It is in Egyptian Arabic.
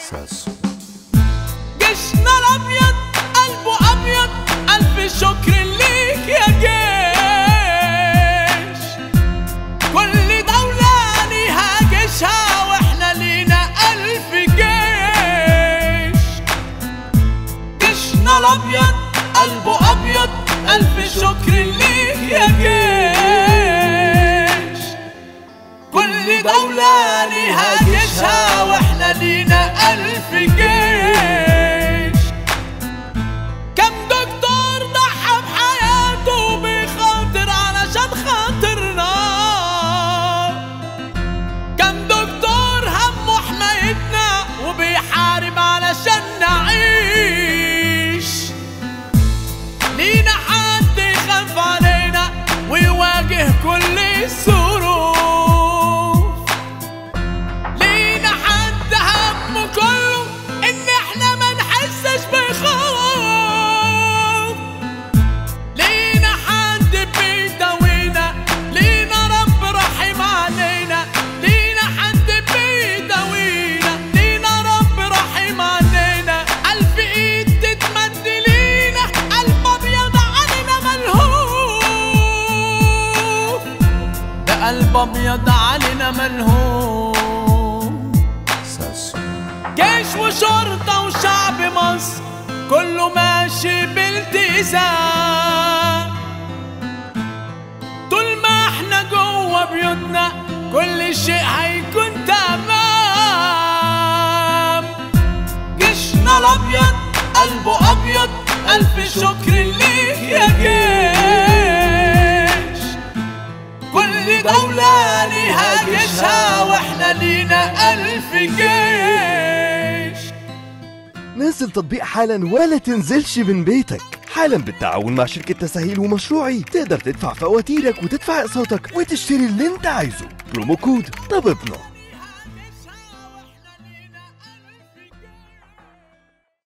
ساسو جيشنا الابيض قلبه ابيض الف شكر ليك يا جيش كل دولة ليها جيشها واحنا لينا الف جيش جيشنا الابيض قلبه ابيض الف شكر ليك يا جيش كل دولة ليها جيشها واحنا لينا ألف جيش كم دكتور ضحى بحياته بخاطر علشان خاطرنا كم دكتور همه حمايتنا وبيحارب علشان نعيش لينا حد يخاف علينا ويواجه كل الظروف لينا حد همه كله ان احنا ما نحسش بخوف لينا حد بيداوينا لينا رب رحيم علينا لينا حد بيداوينا لينا رب رحيم علينا الف ايد تتمد لينا قلب ابيض علينا ملهوف ده قلب ابيض علينا ملهوف ساسو جيش وشرطة وشعب مصر كله ماشي بالتزام طول ما احنا جوه بيوتنا كل شيء هيكون تمام جيشنا الابيض قلبه ابيض الف شكر ليك يا جيش كل دولة ليها جيشها واحنا لينا ألف جيش نزل تطبيق حالا ولا تنزلش من بيتك حالا بالتعاون مع شركة تسهيل ومشروعي تقدر تدفع فواتيرك وتدفع اقساطك وتشتري اللي انت عايزه برومو كود طببنا